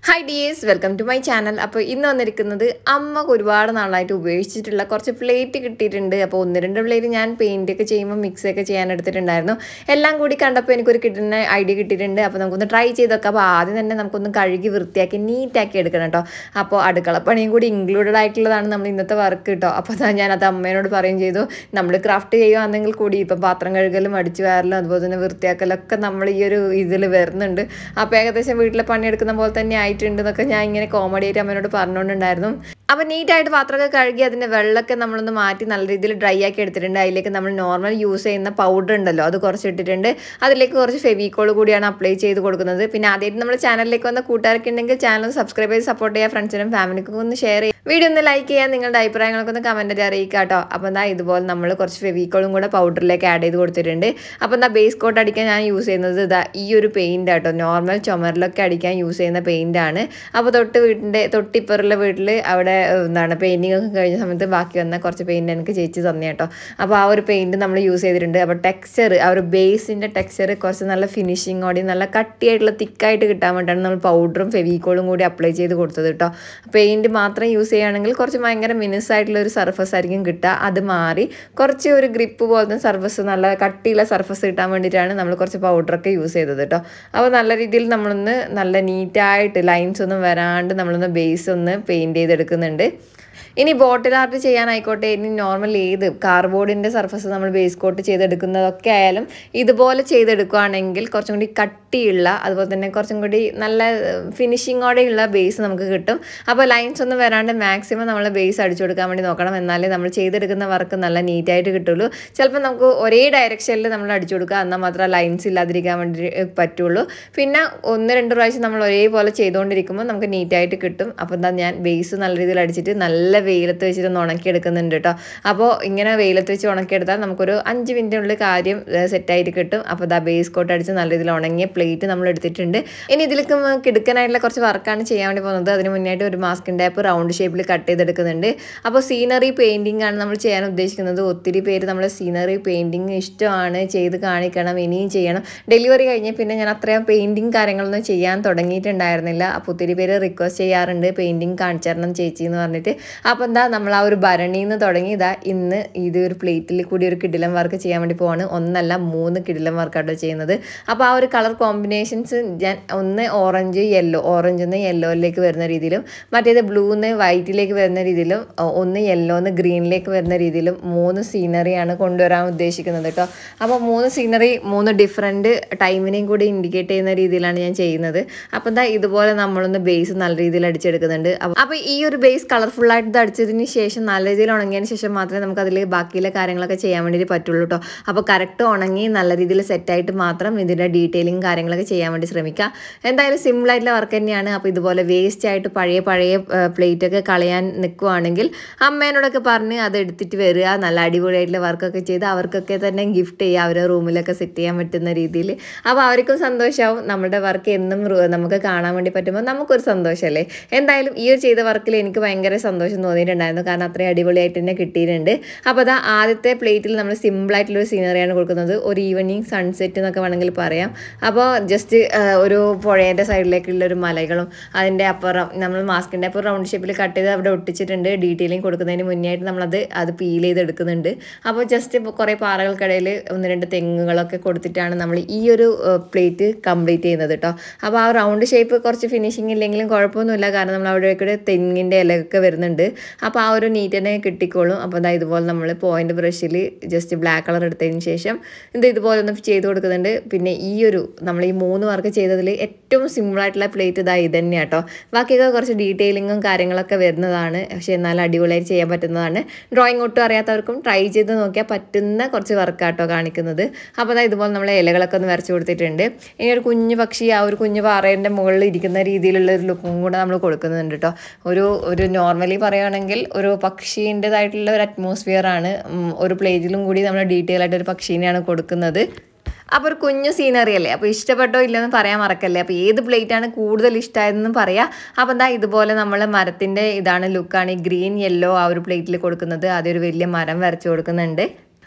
hi dears welcome to my channel അപ്പോൾ ഇന്ന് വന്നിരിക്കുന്നത് അമ്മ ഒരുപാട് നാളായിട്ട് ഉപയോഗിച്ചിട്ടുള്ള കുറച്ച് പ്ലേറ്റ് കിട്ടിയിട്ടുണ്ട് അപ്പോൾ ഒന്ന് രണ്ട് പ്ലേറ്റ് ഞാൻ പെയിൻ്റ് ഒക്കെ ചെയ്യുമ്പോൾ മിക്സ് ഒക്കെ ചെയ്യാൻ എടുത്തിട്ടുണ്ടായിരുന്നു എല്ലാം കൂടി കണ്ടപ്പോൾ എനിക്കൊരു കിട്ടുന്ന ഐഡിയ കിട്ടിയിട്ടുണ്ട് അപ്പോൾ നമുക്കൊന്ന് ട്രൈ ചെയ്ത് നോക്കാം അപ്പോൾ ആദ്യം തന്നെ നമുക്കൊന്ന് കഴുകി വൃത്തിയാക്കി നീറ്റാക്കി എടുക്കണം കേട്ടോ അപ്പോൾ അടുക്കളപ്പണിയും കൂടി ഇൻക്ലൂഡഡ് ആയിട്ടുള്ളതാണ് നമ്മൾ ഇന്നത്തെ വർക്ക് കേട്ടോ അപ്പോൾ അതാ ഞാനത് അമ്മേനോട് പറയുകയും ചെയ്തു നമ്മൾ ക്രാഫ്റ്റ് ചെയ്യുകയാണെങ്കിൽ കൂടി ഇപ്പം പാത്രം കഴുകലും അടിച്ചു വാരലും അതുപോലെ തന്നെ വൃത്തിയാക്കലൊക്കെ നമ്മൾ ഈ ഒരു ഇതിൽ വരുന്നുണ്ട് അപ്പോൾ ഏകദേശം വീട്ടിലെ പണിയെടുക്കുന്ന പോലെ തന്നെ ആയിട്ടുണ്ട് എന്നൊക്കെ ഞാൻ ഇങ്ങനെ കോമഡി ആയിട്ട് അമ്മേനോട് പറഞ്ഞുകൊണ്ടുണ്ടായിരുന്നു അപ്പോൾ നീറ്റായിട്ട് പാത്രമൊക്കെ കഴുകി അതിൻ്റെ വെള്ളമൊക്കെ നമ്മളൊന്ന് മാറ്റി നല്ല രീതിയിൽ ഡ്രൈ ആക്കി എടുത്തിട്ടുണ്ട് അതിലേക്ക് നമ്മൾ നോർമൽ യൂസ് ചെയ്യുന്ന പൗഡർ ഉണ്ടല്ലോ അത് കുറച്ച് ഇട്ടിട്ടുണ്ട് അതിലേക്ക് കുറച്ച് ഫെവിക്കോൾ കൂടിയാണ് അപ്ലൈ ചെയ്ത് കൊടുക്കുന്നത് പിന്നെ ആദ്യമായിട്ട് നമ്മുടെ ചാനലിലേക്ക് വന്ന കൂട്ടുകാരൊക്കെ ഉണ്ടെങ്കിൽ ചാനൽ സബ്സ്ക്രൈബ് ചെയ്ത് സപ്പോർട്ട് ചെയ്യുക ഫ്രണ്ട്സിനും ഫാമിലിക്കും ഒന്ന് ഷെയർ ചെയ്യുക വീഡിയോ ഒന്ന് ലൈക്ക് ചെയ്യുക നിങ്ങളുടെ അഭിപ്രായങ്ങളൊക്കെ ഒന്ന് കമൻറ്റ് അറിയിക്കുക കേട്ടോ അപ്പോൾ എന്താ ഇതുപോലെ നമ്മൾ കുറച്ച് ഫെവിക്കോളും കൂടെ പൗഡറിലേക്ക് ആഡ് ചെയ്ത് കൊടുത്തിട്ടുണ്ട് അപ്പോൾ എന്താ ബേസ് കോട്ട് അടിക്കാൻ ഞാൻ യൂസ് ചെയ്യുന്നത് ഇതാ ഈ ഒരു പെയിൻ്റ് ആട്ടോ നോർമൽ ചുമരിലൊക്കെ അടിക്കാൻ യൂസ് ചെയ്യുന്ന പെയിൻ്റ് ആണ് അപ്പോൾ തൊട്ട് വീടിൻ്റെ തൊട്ടിപ്പുറമുള്ള വീട്ടിൽ അവിടെ ഏഹ്, എന്താണ് പെയിൻറ്റിംഗ് ഒക്കെ കഴിഞ്ഞ സമയത്ത് ബാക്കി വന്ന കുറച്ച് പെയിൻറ് എനിക്ക് ചേച്ചി തന്നെ കേട്ടോ അപ്പോൾ ആ ഒരു പെയിൻറ് നമ്മൾ യൂസ് ചെയ്തിട്ടുണ്ട് അപ്പോൾ ടെക്സ്ചർ ആ ഒരു ബേസിൻ്റെ ടെക്സ്ചർ കുറച്ച് നല്ല ഫിനിഷിങ്ങോടെ നല്ല കട്ടിയായിട്ടുള്ള തിക്കായിട്ട് കിട്ടാൻ വേണ്ടിയിട്ടാണ് നമ്മൾ പൗഡറും ഫെവിക്കോളും കൂടി അപ്ലൈ ചെയ്ത് കൊടുത്തത് കേട്ടോ പെയിൻറ് മാത്രം യൂസ് ചെയ്യുകയാണെങ്കിൽ കുറച്ച് ഭയങ്കര മിനുസ് ആയിട്ടുള്ള ഒരു സർഫസ് ആയിരിക്കും കിട്ടുക അത് മാറി കുറച്ച് ഒരു ഗ്രിപ്പ് പോലത്തെ സർഫസ് നല്ല കട്ടിയുള്ള സർഫസ് കിട്ടാൻ വേണ്ടിയിട്ടാണ് നമ്മൾ കുറച്ച് പൗഡറൊക്കെ യൂസ് ചെയ്തത് കേട്ടോ അപ്പോൾ നല്ല രീതിയിൽ നമ്മളൊന്ന് നല്ല നീറ്റായിട്ട് ലൈൻസ് ഒന്നും വരാണ്ട് നമ്മളൊന്ന് ബേസ് ഒന്ന് പെയിൻറ് ചെയ്തെടുക്കുന്നുണ്ട് ഇനി ബോട്ടിൽ ആർട്ട് ചെയ്യാനായിക്കോട്ടെ ഇനി നോർമൽ ഏത് കാർബോർഡിൻ്റെ സർഫസ് നമ്മൾ ബേസ് കോട്ട് ചെയ്തെടുക്കുന്നതൊക്കെ ആയാലും ഇതുപോലെ ചെയ്തെടുക്കുകയാണെങ്കിൽ കുറച്ചും കൂടി കട്ടിയുള്ള അതുപോലെ തന്നെ കുറച്ചും കൂടി നല്ല ഫിനിഷിങ്ങോടെയുള്ള ബേസ് നമുക്ക് കിട്ടും അപ്പോൾ ലൈൻസ് ഒന്നും വരാണ്ട് മാക്സിമം നമ്മൾ ബേസ് അടിച്ചു കൊടുക്കാൻ വേണ്ടി നോക്കണം എന്നാലേ നമ്മൾ ചെയ്തെടുക്കുന്ന വർക്ക് നല്ല നീറ്റായിട്ട് കിട്ടുള്ളൂ ചിലപ്പോൾ നമുക്ക് ഒരേ ഡയറക്ഷനിൽ നമ്മൾ അടിച്ചു കൊടുക്കുക എന്നാൽ മാത്രമേ ലൈൻസ് ഇല്ലാതിരിക്കാൻ വേണ്ടി ഏഹ്, പറ്റുള്ളൂ പിന്നെ ഒന്ന് രണ്ട് പ്രാവശ്യം നമ്മൾ ഒരേപോലെ ചെയ്തുകൊണ്ടിരിക്കുമ്പോൾ നമുക്ക് നീറ്റായിട്ട് കിട്ടും അപ്പോൾ എന്താ ഞാൻ ബേസ് നല്ല രീതിയിൽ അടിച്ചിട്ട് നല്ല വെയിലത്ത് വെച്ചിട്ട് ഒന്ന് ഉണക്കിയെടുക്കുന്നുണ്ട് കേട്ടോ അപ്പോൾ ഇങ്ങനെ വെയിലത്ത് വെച്ച് ഉണക്കിയെടുത്താൽ നമുക്കൊരു അഞ്ച് മിനിറ്റിനുള്ളിൽ കാര്യം സെറ്റായിട്ട് കിട്ടും അപ്പോൾ ദാ ബേസ് കോട്ട് അടിച്ച് നല്ല രീതിയിൽ ഉണങ്ങിയ പ്ലേറ്റ് നമ്മൾ എടുത്തിട്ടുണ്ട് ഇനി ഇതിലേക്ക് കിടക്കാനായിട്ടുള്ള കുറച്ച് വർക്കാണ് ചെയ്യാൻ വേണ്ടി പോകുന്നത് അതിന് മുന്നായിട്ട് ഒരു മാസ്കിൻ ടൈപ്പ് റൗണ്ട് ഷേപ്പിൽ കട്ട് ചെയ്തെടുക്കുന്നുണ്ട് അപ്പോൾ സീനറി പെയിൻറ്റിംഗ് ആണ് നമ്മൾ ചെയ്യാൻ ഉദ്ദേശിക്കുന്നത് ഒത്തിരി പേര് നമ്മൾ സീനറി പെയിൻറ്റിങ് ഇഷ്ടമാണ് ചെയ്ത് കാണിക്കണം ഇനിയും ചെയ്യണം ഡെലിവറി കഴിഞ്ഞ് പിന്നെ ഞാൻ അത്രയും പെയിൻറ്റിങ് കാര്യങ്ങളൊന്നും ചെയ്യാൻ തുടങ്ങിയിട്ടുണ്ടായിരുന്നില്ല അപ്പോൾ ഒത്തിരി പേര് റിക്വസ്റ്റ് ചെയ്യാറുണ്ട് പെയിൻറ്റിങ് കാണിച്ചു തരണം ചേച്ചി എന്ന് പറഞ്ഞിട്ട് അപ്പോൾ എന്താ നമ്മൾ ആ ഒരു ഭരണിയിൽ നിന്ന് തുടങ്ങി ഇതാ ഇന്ന് ഇത് ഒരു പ്ലേറ്റിൽ കൂടി ഒരു കിടിലം വർക്ക് ചെയ്യാൻ വേണ്ടി പോവാണ് ഒന്നല്ല മൂന്ന് കിടിലം വർക്കാട്ടോ ചെയ്യുന്നത് അപ്പോൾ ആ ഒരു കളർ കോമ്പിനേഷൻസ് ഞാൻ ഒന്ന് ഓറഞ്ച് യെല്ലോ ഓറഞ്ച് നിന്ന് യെല്ലോയിലേക്ക് വരുന്ന രീതിയിലും മറ്റേത് ബ്ലൂന്ന് വൈറ്റിലേക്ക് വരുന്ന രീതിയിലും ഒ- ഒന്ന് യെല്ലോന്ന് ഗ്രീനിലേക്ക് വരുന്ന രീതിയിലും മൂന്ന് സീനറിയാണ് കൊണ്ടുവരാൻ ഉദ്ദേശിക്കുന്നത് കേട്ടോ അപ്പോൾ മൂന്ന് സീനറി മൂന്ന് ഡിഫറെൻറ്റ് ടൈമിനെയും കൂടി ഇൻഡിക്കേറ്റ് ചെയ്യുന്ന രീതിയിലാണ് ഞാൻ ചെയ്യുന്നത് അപ്പോൾ എന്താ ഇതുപോലെ നമ്മളൊന്ന് ബേസ് നല്ല രീതിയിൽ അടിച്ചെടുക്കുന്നുണ്ട് അപ്പോൾ അപ്പോൾ ഈ ഒരു ബേസ് കളർഫുള്ളായിട്ട് ഇത് അടിച്ചതിന് ശേഷം നല്ല രീതിയിൽ ഉണങ്ങിയതിന് ശേഷം മാത്രമേ നമുക്ക് അതിൽ ബാക്കിയുള്ള കാര്യങ്ങളൊക്കെ ചെയ്യാൻ വേണ്ടി പറ്റുള്ളൂ കേട്ടോ അപ്പോൾ കറക്റ്റ് ഉണങ്ങി നല്ല രീതിയിൽ സെറ്റായിട്ട് മാത്രം ഇതിൻ്റെ ഡീറ്റെയിലിംഗ് കാര്യങ്ങളൊക്കെ ചെയ്യാൻ വേണ്ടി ശ്രമിക്കുക എന്തായാലും സിമ്പിൾ ആയിട്ടുള്ള വർക്ക് തന്നെയാണ് അപ്പോൾ ഇതുപോലെ വേസ്റ്റ് ആയിട്ട് പഴയ പഴയ പ്ലേറ്റ് ഒക്കെ കളയാൻ നിൽക്കുവാണെങ്കിൽ അമ്മേനോടൊക്കെ പറഞ്ഞ് അത് എടുത്തിട്ട് വരിക നല്ല അടിപൊളിയായിട്ടുള്ള വർക്കൊക്കെ ചെയ്ത് അവർക്കൊക്കെ തന്നെ ഗിഫ്റ്റ് ചെയ്യുക അവരെ റൂമിലൊക്കെ സെറ്റ് ചെയ്യാൻ പറ്റുന്ന രീതിയിൽ അപ്പോൾ അവർക്കും സന്തോഷമാവും നമ്മുടെ വർക്ക് എന്നും റൂ- നമുക്ക് കാണാൻ വേണ്ടി പറ്റുമ്പോൾ നമുക്കൊരു സന്തോഷമല്ലേ എന്തായാലും ഈ ഒരു ചെയ്ത വർക്കിൽ എനിക്ക് ഭയങ്കര സന്തോഷം തോന്നിയിട്ടുണ്ടായിരുന്നു കാരണം അത്രയും അടിപൊളിയായിട്ട് തന്നെ കിട്ടിയിട്ടുണ്ട് അപ്പോൾ അതാ ആദ്യത്തെ പ്ലേറ്റിൽ നമ്മൾ സിമ്പിളായിട്ടുള്ളൊരു സീനറിയാണ് കൊടുക്കുന്നത് ഒരു ഈവനിങ് സൺസെറ്റ് എന്നൊക്കെ വേണമെങ്കിൽ പറയാം അപ്പോൾ ജസ്റ്റ് ഒരു പുഴേൻ്റെ സൈഡിലേക്കുള്ള ഒരു മലകളും അതിൻ്റെ അപ്പുറം നമ്മൾ മാസ്കിൻ്റെ അപ്പുറം റൗണ്ട് ഷേപ്പിൽ കട്ട് ചെയ്ത് അവിടെ ഒട്ടിച്ചിട്ടുണ്ട് ഡീറ്റെയിലിംഗ് കൊടുക്കുന്നതിന് മുന്നേ ആയിട്ട് നമ്മളത് അത് പീൽ ചെയ്തെടുക്കുന്നുണ്ട് അപ്പോൾ ജസ്റ്റ് ഇപ്പോൾ കുറേ പാറകൾക്കിടയിൽ ഒന്ന് രണ്ട് തെങ്ങുകളൊക്കെ കൊടുത്തിട്ടാണ് നമ്മൾ ഈ ഒരു പ്ലേറ്റ് കംപ്ലീറ്റ് ചെയ്യുന്നത് കേട്ടോ അപ്പോൾ ആ റൗണ്ട് ഷേപ്പ് കുറച്ച് ഫിനിഷിങ് ഇല്ലെങ്കിലും കുഴപ്പമൊന്നുമില്ല കാരണം നമ്മൾ അവിടെ കൂടെ തെങ്ങിൻ്റെ ഇലയൊക്കെ വരുന്നുണ്ട് അപ്പോൾ ആ ഒരു നീറ്റ് തന്നെ കിട്ടിക്കോളും അപ്പോൾ അതാ ഇതുപോലെ നമ്മൾ പോയിന്റ് ബ്രഷിൽ ജസ്റ്റ് ബ്ലാക്ക് കളർ എടുത്തതിന് ശേഷം ഇത് ഇതുപോലെ ഒന്ന് ചെയ്ത് കൊടുക്കുന്നുണ്ട് പിന്നെ ഈ ഒരു നമ്മൾ ഈ മൂന്ന് വർക്ക് ചെയ്തതിൽ ഏറ്റവും സിമ്പിളായിട്ടുള്ള പ്ലേറ്റ് ഇതാ ഇത് തന്നെയാണ് കേട്ടോ ബാക്കിയൊക്കെ കുറച്ച് ഡീറ്റെയിലിങ്ങും കാര്യങ്ങളൊക്കെ വരുന്നതാണ് പക്ഷേ എന്നാൽ അടിപൊളിയായിട്ട് ചെയ്യാൻ പറ്റുന്നതാണ് ഡ്രോയിങ് ഒട്ടും അറിയാത്തവർക്കും ട്രൈ ചെയ്ത് നോക്കിയാൽ പറ്റുന്ന കുറച്ച് വർക്കാട്ടോ കാണിക്കുന്നത് അപ്പോൾ അതാ ഇതുപോലെ നമ്മൾ ഇലകളൊക്കെ ഒന്ന് വരച്ച് കൊടുത്തിട്ടുണ്ട് ഇനി ഒരു കുഞ്ഞു പക്ഷി ആ ഒരു കുഞ്ഞു പാറേൻ്റെ മുകളിൽ ഇരിക്കുന്ന രീതിയിലുള്ള ഒരു ലുക്കും കൂടെ നമ്മൾ കൊടുക്കുന്നുണ്ട് കേട്ടോ ഒരു ഒരു നോർമലി പറയുകയാണെങ്കിൽ ഒരു പക്ഷീൻ്റെതായിട്ടുള്ള ഒരു അറ്റ്മോസ്ഫിയർ ആണ് ഉം, ഒരു പ്ലേറ്റിലും കൂടി നമ്മൾ ഡീറ്റെയിൽ ആയിട്ട് ഒരു പക്ഷീനെയാണ് കൊടുക്കുന്നത് അപ്പോൾ ഒരു കുഞ്ഞു സീനറി അല്ലേ അപ്പോൾ ഇഷ്ടപ്പെട്ടോ ഇല്ലെന്ന് പറയാൻ മറക്കല്ലേ അപ്പോൾ ഏത് പ്ലേറ്റ് ആണ് കൂടുതൽ ഇഷ്ടമായതെന്നും പറയാം അപ്പോൾ എന്താ ഇതുപോലെ നമ്മൾ മരത്തിൻ്റെ ഇതാണ് ലുക്കാണ് ഈ ഗ്രീൻ യെല്ലോ ആ ഒരു പ്ലേറ്റിൽ കൊടുക്കുന്നത് ആദ്യം ഒരു വലിയ മരം വരച്ച് കൊടുക്കുന്നുണ്ട്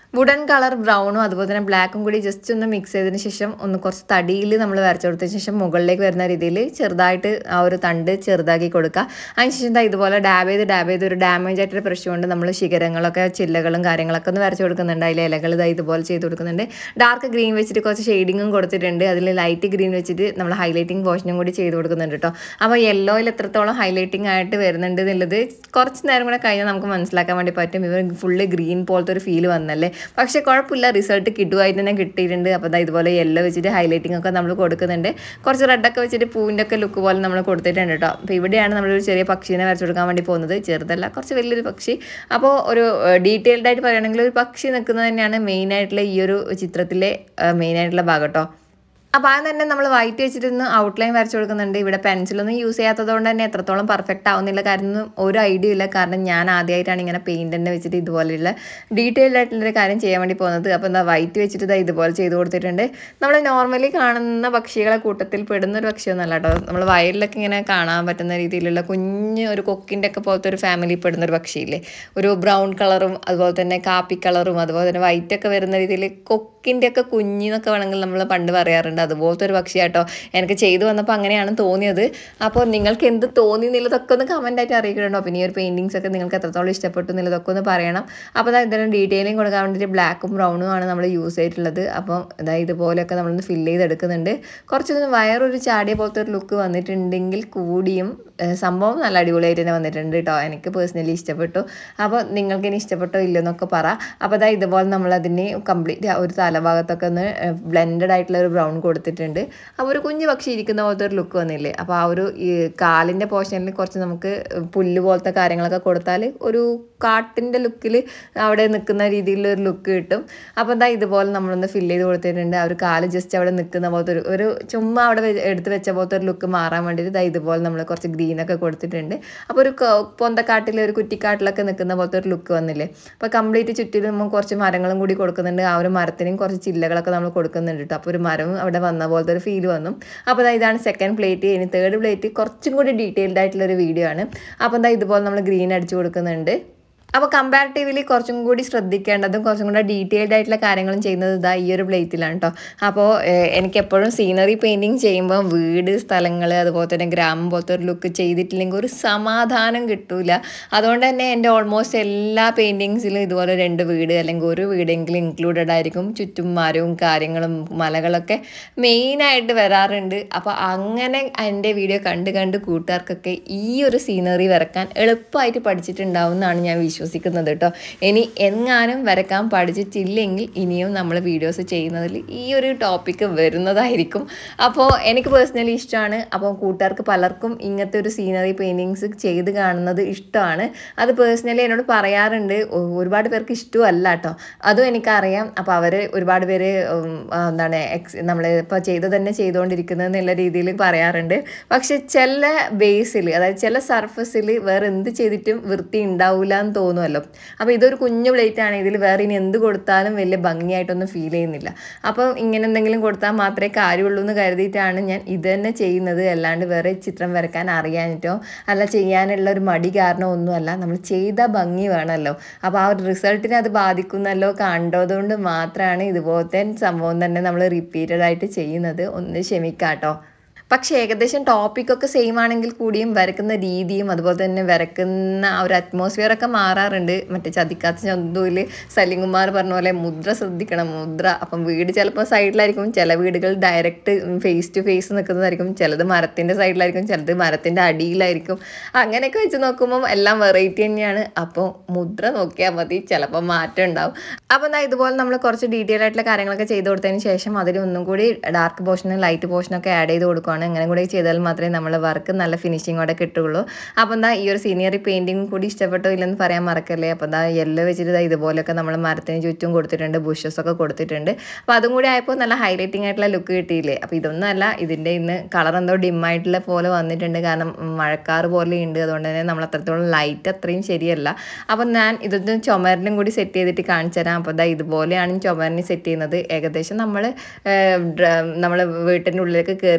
വുഡൻ കളർ ബ്രൗണും അതുപോലെ തന്നെ ബ്ലാക്കും കൂടി ജസ്റ്റ് ഒന്ന് മിക്സ് ചെയ്തതിന് ശേഷം ഒന്ന് കുറച്ച് തടിയിൽ നമ്മൾ വരച്ചു കൊടുത്തതിന് ശേഷം മുകളിലേക്ക് വരുന്ന രീതിയിൽ ചെറുതായിട്ട് ആ ഒരു തണ്ട് ചെറുതാക്കി കൊടുക്കുക അതിനുശേഷം ദാ ഇതുപോലെ ഡാബ് ചെയ്ത് ഡാബ് ചെയ്ത് ഒരു ഡാമേജ് ആയിട്ടൊരു ബ്രഷ് കൊണ്ട് നമ്മൾ ശിഖരങ്ങളൊക്കെ ചില്ലകളും കാര്യങ്ങളൊക്കെ ഒന്ന് വരച്ചു കൊടുക്കുന്നുണ്ട് അതിൽ ഇലകൾ ഇതാ ഇതുപോലെ ചെയ്ത് കൊടുക്കുന്നുണ്ട് ഡാർക്ക് ഗ്രീൻ വെച്ചിട്ട് കുറച്ച് ഷെയ്ഡിങ്ങും കൊടുത്തിട്ടുണ്ട് അതിൽ ലൈറ്റ് ഗ്രീൻ വെച്ചിട്ട് നമ്മൾ ഹൈലൈറ്റിംഗ് പോർഷനും കൂടി ചെയ്ത് കൊടുക്കുന്നുണ്ട് കേട്ടോ അപ്പോൾ യെല്ലോയിൽ എത്രത്തോളം ഹൈലൈറ്റിംഗ് ആയിട്ട് വരുന്നുണ്ട് എന്നുള്ളത് കുറച്ച് നേരം കൂടെ കഴിഞ്ഞാൽ നമുക്ക് മനസ്സിലാക്കാൻ വേണ്ടി പറ്റും ഇവർ ഫുള്ള് ഗ്രീൻ പോലത്തെ ഒരു ഫീൽ വന്നല്ലേ പക്ഷേ കുഴപ്പമില്ല റിസൾട്ട് കിട്ടുമായിട്ട് തന്നെ കിട്ടിയിട്ടുണ്ട് അപ്പോൾ ദാ ഇതുപോലെ യെല്ലോ വെച്ചിട്ട് ഹൈലൈറ്റിംഗ് ഒക്കെ നമ്മൾ കൊടുക്കുന്നുണ്ട് കുറച്ച് റെഡൊക്കെ വെച്ചിട്ട് പൂവിൻ്റെ ഒക്കെ ലുക്ക് പോലെ നമ്മൾ കൊടുത്തിട്ടുണ്ട് കേട്ടോ അപ്പോൾ ഇവിടെയാണ് നമ്മളൊരു ചെറിയ പക്ഷീനെ വരച്ചു കൊടുക്കാൻ വേണ്ടി പോകുന്നത് ചെറുതല്ല കുറച്ച് വലിയൊരു പക്ഷി അപ്പോൾ ഒരു ഡീറ്റെയിൽഡ് ആയിട്ട് പറയുകയാണെങ്കിൽ ഒരു പക്ഷി നിൽക്കുന്നത് തന്നെയാണ് മെയിനായിട്ടുള്ള ഈ ഒരു ചിത്രത്തിലെ മെയിനായിട്ടുള്ള ഭാഗം കേട്ടോ അപ്പോൾ ആദ്യം തന്നെ നമ്മൾ വൈറ്റ് വെച്ചിട്ടൊന്ന് ഔട്ട്ലൈൻ വരച്ചു കൊടുക്കുന്നുണ്ട് ഇവിടെ പെൻസിലൊന്നും യൂസ് ചെയ്യാത്തത് കൊണ്ട് തന്നെ എത്രത്തോളം പെർഫെക്റ്റ് ആവുന്നില്ല കാര്യം ഒരു ഐഡിയ ഇല്ല കാരണം ഞാൻ ആദ്യമായിട്ടാണ് ഇങ്ങനെ പെയിൻ്റ് തന്നെ വെച്ചിട്ട് ഇതുപോലെയുള്ള ഡീറ്റെയിൽഡ് ആയിട്ടുള്ളൊരു കാര്യം ചെയ്യാൻ വേണ്ടി പോകുന്നത് അപ്പോൾ എന്താ വൈറ്റ് വെച്ചിട്ട് ഇതാ ഇതുപോലെ ചെയ്ത് കൊടുത്തിട്ടുണ്ട് നമ്മൾ നോർമലി കാണുന്ന പക്ഷികളെ കൂട്ടത്തിൽ പെടുന്ന ഒരു പക്ഷിയൊന്നുമല്ല കേട്ടോ നമ്മൾ വയലിലൊക്കെ ഇങ്ങനെ കാണാൻ പറ്റുന്ന രീതിയിലുള്ള കുഞ്ഞ് ഒരു കൊക്കിൻ്റെ ഒക്കെ പോലത്തെ ഒരു ഫാമിലി പെടുന്ന ഒരു പക്ഷിയില്ലേ ഒരു ബ്രൗൺ കളറും അതുപോലെ തന്നെ കാപ്പി കളറും അതുപോലെ തന്നെ വൈറ്റ് ഒക്കെ വരുന്ന രീതിയിൽ കൊക്കിൻ്റെ ഒക്കെ കുഞ്ഞിന്നൊക്കെ വേണമെങ്കിൽ നമ്മൾ പണ്ട് പറയാറുണ്ട് അതുപോലത്തെ ഒരു പക്ഷിയാട്ടോ എനിക്ക് ചെയ്തു വന്നപ്പോൾ അങ്ങനെയാണ് തോന്നിയത് അപ്പോൾ നിങ്ങൾക്ക് എന്ത് തോന്നി എന്നുള്ളതൊക്കെ ഒന്ന് കമൻ്റ് ആയിട്ട് അറിയിക്കണോ പിന്നെ ഈ ഒരു പെയിൻറ്റിങ്സ് ഒക്കെ നിങ്ങൾക്ക് എത്രത്തോളം ഇഷ്ടപ്പെട്ടു എന്നുള്ളതൊക്കെ ഒന്ന് പറയണം അപ്പോൾ അതാ ഇതിന് ഡീറ്റെയിലിംഗ് കൊടുക്കാൻ വേണ്ടിയിട്ട് ബ്ലാക്കും ബ്രൗണും ആണ് നമ്മൾ യൂസ് ചെയ്തിട്ടുള്ളത് അപ്പം ഇതാ ഇതുപോലെയൊക്കെ നമ്മളൊന്ന് ഫില്ല് ചെയ്തെടുക്കുന്നുണ്ട് കുറച്ചൊന്ന് വയറൊരു ചാടിയ പോലത്തെ ഒരു ലുക്ക് വന്നിട്ടുണ്ടെങ്കിൽ കൂടിയും ഏഹ് സംഭവം നല്ല അടിപൊളിയായിട്ട് തന്നെ വന്നിട്ടുണ്ട് കേട്ടോ എനിക്ക് പേഴ്സണലി ഇഷ്ടപ്പെട്ടു അപ്പോൾ നിങ്ങൾക്ക് ഇനി ഇഷ്ടപ്പെട്ടോ ഇല്ലയോ എന്നൊക്കെ പറ അപ്പോൾ അതാ ഇതുപോലെ നമ്മളതിന് കംപ്ലീറ്റ് ഒരു തലഭാഗത്തൊക്കെ ഒന്ന് ബ്ലെൻഡഡ് ആയിട്ടുള്ള ഒരു ബ്രൗൺ കൊടുത്തിട്ടുണ്ട് അപ്പോൾ ഒരു കുഞ്ഞു പക്ഷി ഇരിക്കുന്ന പോലത്തെ ഒരു ലുക്ക് വന്നില്ലേ അപ്പോൾ ആ ഒരു ഈ കാലിൻ്റെ പോർഷനിൽ കുറച്ച് നമുക്ക് പുല്ല് പോലത്തെ കാര്യങ്ങളൊക്കെ കൊടുത്താൽ ഒരു കാട്ടിൻ്റെ ലുക്കിൽ അവിടെ നിൽക്കുന്ന രീതിയിലുള്ള ഒരു ലുക്ക് കിട്ടും അപ്പോൾ എന്താ ഇതുപോലെ നമ്മളൊന്ന് ഫില്ല് ചെയ്ത് കൊടുത്തിട്ടുണ്ട് ആ ഒരു കാല് ജസ്റ്റ് അവിടെ നിൽക്കുന്ന പോലത്തെ ഒരു ഒരു ചുമ്മാ അവിടെ വെ- എടുത്ത് വെച്ച പോലത്തെ ഒരു ലുക്ക് മാറാൻ വേണ്ടിയിട്ട് ഇതാ ഇതുപോലെ നമ്മൾ കുറച്ച് ഗ്രീനൊക്കെ കൊടുത്തിട്ടുണ്ട് അപ്പോൾ ഒരു ക- പൊന്തക്കാട്ടിൽ ഒരു കുറ്റിക്കാട്ടിലൊക്കെ നിൽക്കുന്ന പോലത്തെ ഒരു ലുക്ക് വന്നില്ലേ അപ്പോൾ കംപ്ലീറ്റ് ചുറ്റിലും നമ്മൾ കുറച്ച് മരങ്ങളും കൂടി കൊടുക്കുന്നുണ്ട് ആ ഒരു മരത്തിനും കുറച്ച് ചില്ലകളൊക്കെ നമ്മൾ കൊടുക്കുന്നുണ്ട് കേട്ടോ അപ്പോൾ ഒരു മരം അവിടെ വന്ന പോലത്തെ ഒരു ഫീൽ വന്നു അപ്പോൾ ദാ ഇതാണ് സെക്കൻഡ് പ്ലേറ്റ് ഇനി തേർഡ് പ്ലേറ്റ് കുറച്ചും കൂടി ഡീറ്റെയിൽഡ് ആയിട്ടുള്ള ഒരു വീഡിയോ ആണ് അപ്പോൾ എന്താ ഇതുപോലെ നമ്മൾ ഗ്രീൻ അടിച്ചു കൊടുക്കുന്നുണ്ട് അപ്പോൾ കമ്പാരിറ്റീവ്ലി കുറച്ചും കൂടി ശ്രദ്ധിക്കേണ്ടതും കുറച്ചും കൂടി ഡീറ്റെയിൽഡ് ആയിട്ടുള്ള കാര്യങ്ങളും ചെയ്യുന്നത് ഇതാ ഈ ഒരു പ്ലേറ്റിലാണ് കേട്ടോ അപ്പോൾ എനിക്ക് എപ്പോഴും സീനറി പെയിൻറ്റിങ് ചെയ്യുമ്പോൾ വീട് സ്ഥലങ്ങൾ അതുപോലെ തന്നെ ഗ്രാമം പോലത്തെ ഒരു ലുക്ക് ചെയ്തിട്ടില്ലെങ്കിൽ ഒരു സമാധാനം കിട്ടൂല അതുകൊണ്ട് തന്നെ എൻ്റെ ഓൾമോസ്റ്റ് എല്ലാ പെയിൻറ്റിങ്സിലും ഇതുപോലെ രണ്ട് വീട് അല്ലെങ്കിൽ ഒരു വീടെങ്കിലും ഇൻക്ലൂഡഡ് ആയിരിക്കും ചുറ്റും മരവും കാര്യങ്ങളും മലകളൊക്കെ മെയിനായിട്ട് വരാറുണ്ട് അപ്പോൾ അങ്ങനെ എൻ്റെ വീഡിയോ കണ്ട് കണ്ട് കൂട്ടുകാർക്കൊക്കെ ഈ ഒരു സീനറി വരക്കാൻ എളുപ്പമായിട്ട് പഠിച്ചിട്ടുണ്ടാവും എന്നാണ് ഞാൻ വിശ്വസിക്കുന്നത് കേട്ടോ ഇനി എങ്ങാനും വരക്കാൻ പഠിച്ചിട്ടില്ലെങ്കിൽ ഇനിയും നമ്മൾ വീഡിയോസ് ചെയ്യുന്നതിൽ ഈ ഒരു ടോപ്പിക്ക് വരുന്നതായിരിക്കും അപ്പോൾ എനിക്ക് പേഴ്സണലി ഇഷ്ടമാണ് അപ്പോൾ കൂട്ടുകാർക്ക് പലർക്കും ഇങ്ങനത്തെ ഒരു സീനറി പെയിൻറ്റിങ്സ് ചെയ്ത് കാണുന്നത് ഇഷ്ടമാണ് അത് പേഴ്സണലി എന്നോട് പറയാറുണ്ട് ഒ- ഒരുപാട് പേർക്ക് ഇഷ്ടമല്ല കേട്ടോ അതും എനിക്കറിയാം അപ്പോൾ അവർ ഒരുപാട് പേര് ഉം, ആ, എന്താണ് എക്സ് നമ്മൾ ഇപ്പോൾ ചെയ്ത് തന്നെ ചെയ്തുകൊണ്ടിരിക്കുന്നത് എന്നുള്ള രീതിയിൽ പറയാറുണ്ട് പക്ഷെ ചില ബേസിൽ അതായത് ചില സർഫസിൽ വേറെ എന്ത് ചെയ്തിട്ടും വൃത്തി ഉണ്ടാവില്ല എന്ന് തോന്നുമല്ലോ അപ്പോൾ ഇതൊരു കുഞ്ഞു പ്ലേറ്റ് ആണ് ഇതിൽ വേറെ ഇനി എന്ത് കൊടുത്താലും വലിയ ഭംഗിയായിട്ടൊന്നും ഫീൽ ചെയ്യുന്നില്ല അപ്പം ഇങ്ങനെ എന്തെങ്കിലും കൊടുത്താൽ മാത്രമേ കാര്യമുള്ളൂ എന്ന് കരുതിയിട്ടാണ് ഞാൻ ഇത് തന്നെ ചെയ്യുന്നത് അല്ലാണ്ട് വേറെ ചിത്രം വരക്കാൻ അറിയാനിട്ടോ അല്ല ചെയ്യാനുള്ള ഒരു മടി കാരണം ഒന്നുമല്ല നമ്മൾ ചെയ്ത ഭംഗി വേണമല്ലോ അപ്പോൾ ആ ഒരു റിസൾട്ടിനെ അത് ബാധിക്കുന്നല്ലോ കണ്ടതുകൊണ്ട് മാത്രമാണ് ഇതുപോലത്തെ സംഭവം തന്നെ നമ്മൾ റിപ്പീറ്റഡ് ആയിട്ട് ചെയ്യുന്നത് ഒന്ന് ക്ഷമിക്കാട്ടോ പക്ഷേ ഏകദേശം ടോപ്പിക്കൊക്കെ സെയിം ആണെങ്കിൽ കൂടിയും വരക്കുന്ന രീതിയും അതുപോലെ തന്നെ വരക്കുന്ന ആ ഒരു അറ്റ്മോസ്ഫിയർ ഒക്കെ മാറാറുണ്ട് മറ്റേ ചതിക്കാത്ത ചന്തുവിൽ സലിംകുമാർ പറഞ്ഞ പോലെ മുദ്ര ശ്രദ്ധിക്കണം മുദ്ര അപ്പം വീട് ചിലപ്പോൾ സൈഡിലായിരിക്കും ചില വീടുകൾ ഡയറക്റ്റ് ഫേസ് ടു ഫേസ് നിൽക്കുന്നതായിരിക്കും ചിലത് മരത്തിൻ്റെ സൈഡിലായിരിക്കും ചിലത് മരത്തിൻ്റെ അടിയിലായിരിക്കും അങ്ങനെയൊക്കെ വെച്ച് നോക്കുമ്പോൾ എല്ലാം വെറൈറ്റി തന്നെയാണ് അപ്പോൾ മുദ്ര നോക്കിയാൽ മതി ചിലപ്പോൾ മാറ്റം ഉണ്ടാവും അപ്പോൾ എന്താ ഇതുപോലെ നമ്മൾ കുറച്ച് ഡീറ്റെയിൽ ആയിട്ടുള്ള കാര്യങ്ങളൊക്കെ ചെയ്ത് കൊടുത്തതിന് ശേഷം അതിൽ ഒന്നും കൂടി ഡാർക്ക് പോർഷനും ലൈറ്റ് പോർഷനൊക്കെ ആഡ് ചെയ്ത് കൊടുക്കുകയാണ് അങ്ങനെ കൂടി ചെയ്താൽ മാത്രമേ നമ്മൾ വർക്ക് നല്ല ഫിനിഷിങ്ങോടെ കിട്ടുള്ളൂ അപ്പോൾ എന്താ ഈ ഒരു സീനിയറി പെയിൻറ്റിങ് കൂടി ഇഷ്ടപ്പെട്ടോ ഇല്ലെന്ന് പറയാൻ മറക്കല്ലേ അപ്പോൾ എന്താ യെല്ലോ വെച്ചിട്ട് ദാ ഇതുപോലെയൊക്കെ നമ്മൾ മരത്തിന് ചുറ്റും കൊടുത്തിട്ടുണ്ട് ബുഷസ് ഒക്കെ കൊടുത്തിട്ടുണ്ട് അപ്പോൾ അതും കൂടി ആയപ്പോൾ നല്ല ഹൈലൈറ്റിംഗ് ആയിട്ടുള്ള ലുക്ക് കിട്ടിയില്ലേ അപ്പോൾ ഇതൊന്നും അല്ല ഇതിൻ്റെ ഇന്ന് കളർ എന്തോ dim ആയിട്ടുള്ള പോലെ വന്നിട്ടുണ്ട് കാരണം മഴക്കാറ് പോലെ ഉണ്ട് അതുകൊണ്ട് തന്നെ നമ്മൾ അത്രത്തോളം ലൈറ്റ് അത്രയും ശരിയല്ല അപ്പോൾ ഞാൻ ഇതൊന്ന് ചുമരിനും കൂടി സെറ്റ് ചെയ്തിട്ട് കാണിച്ചു തരാം അപ്പോൾ ദാ ഇതുപോലെയാണ് ചുമരിന് സെറ്റ് ചെയ്യുന്നത് ഏകദേശം നമ്മൾ നമ്മൾ വീട്ടിൻ്റെ ഉള്ളിലേക്ക് കയറി വരുമ്പം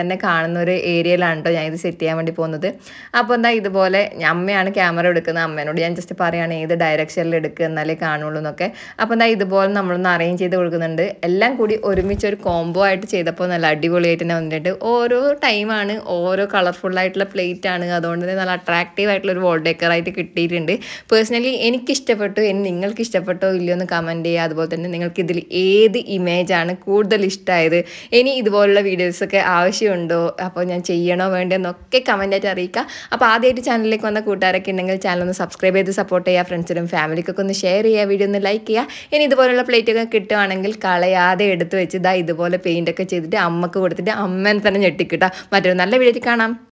തന്നെ കാണുന്ന ഒരു ഏരിയയിലാണ് കേട്ടോ ഞാൻ ഇത് സെറ്റ് ചെയ്യാൻ വേണ്ടി പോകുന്നത് അപ്പോൾ എന്താ ഇതുപോലെ അമ്മയാണ് ക്യാമറ എടുക്കുന്നത് അമ്മേനോട് ഞാൻ ജസ്റ്റ് പറയുകയാണ് ഏത് ഡയറക്ഷനിൽ എടുക്കുക എന്നാലേ കാണുള്ളൂ എന്നൊക്കെ അപ്പോൾ എന്താ ഇതുപോലെ നമ്മളൊന്ന് അറേഞ്ച് ചെയ്ത് കൊടുക്കുന്നുണ്ട് എല്ലാം കൂടി ഒരുമിച്ച് ഒരു കോംബോ ആയിട്ട് ചെയ്തപ്പോൾ നല്ല അടിപൊളിയായിട്ട് തന്നെ വന്നിട്ടുണ്ട് ഓരോ ടൈമാണ് ഓരോ കളർഫുൾ ആയിട്ടുള്ള പ്ലേറ്റ് ആണ് അതുകൊണ്ട് തന്നെ നല്ല അട്രാക്റ്റീവ് ആയിട്ടുള്ള ഒരു വോൾ ഡെക്കറായിട്ട് കിട്ടിയിട്ടുണ്ട് പേഴ്സണലി എനിക്ക് ഇഷ്ടപ്പെട്ടു ഇനി നിങ്ങൾക്ക് ഇഷ്ടപ്പെട്ടോ ഇല്ലയോ എന്ന് കമൻറ്റ് ചെയ്യുക അതുപോലെ തന്നെ നിങ്ങൾക്ക് ഇതിൽ ഏത് ഇമേജാണ് കൂടുതൽ ഇഷ്ടമായത് ഇനി ഇതുപോലുള്ള വീഡിയോസൊക്കെ ആവശ്യമുണ്ടോ അപ്പോൾ ഞാൻ ചെയ്യണോ വേണ്ടോ എന്നൊക്കെ കമൻറ്റായിട്ട് അറിയിക്കുക അപ്പോൾ ആദ്യമായിട്ട് ചാനലിലേക്ക് വന്ന കൂട്ടുകാരൊക്കെ ഉണ്ടെങ്കിൽ ചാനൽ ഒന്ന് സബ്സ്ക്രൈബ് ചെയ്ത് സപ്പോർട്ട് ചെയ്യുക ഫ്രണ്ട്സിനും ഫാമിലിക്കൊക്കെ ഒന്ന് ഷെയർ ചെയ്യുക വീഡിയോ ഒന്ന് ലൈക്ക് ചെയ്യുക ഇനി ഇതുപോലുള്ള പ്ലേറ്റൊക്കെ കിട്ടുവാണെങ്കിൽ കളയാതെ എടുത്ത് വെച്ച് ഇതാ ഇതുപോലെ പെയിൻ്റൊക്കെ ചെയ്തിട്ട് അമ്മക്ക് കൊടുത്തിട്ട് അമ്മേനെ തന്നെ ഞെട്ടിക്കിട്ടാം മറ്റൊരു നല്ല വീഡിയോയിൽ കാണാം